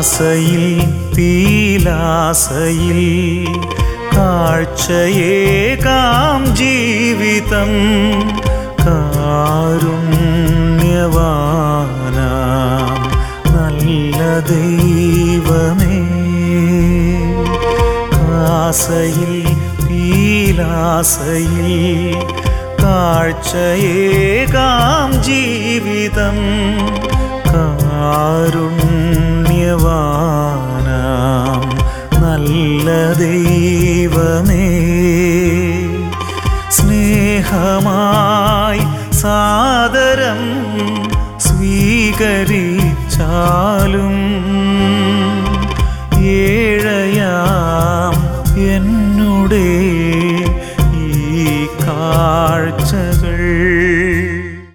ആസയിൽ പീലാസയിൽ കാഴ്ചയേകാം ജീവിതം കാരുണ്യവാനാം നല്ല ദൈവമേ ആസയിൽ പീലാസയിൽ കാഴ്ചയേകാം ജീവിതം കാരുണ്യവാനാം നല്ല ദൈവമേ സ്നേഹമായി സാദരം സ്വീകരിച്ചാലും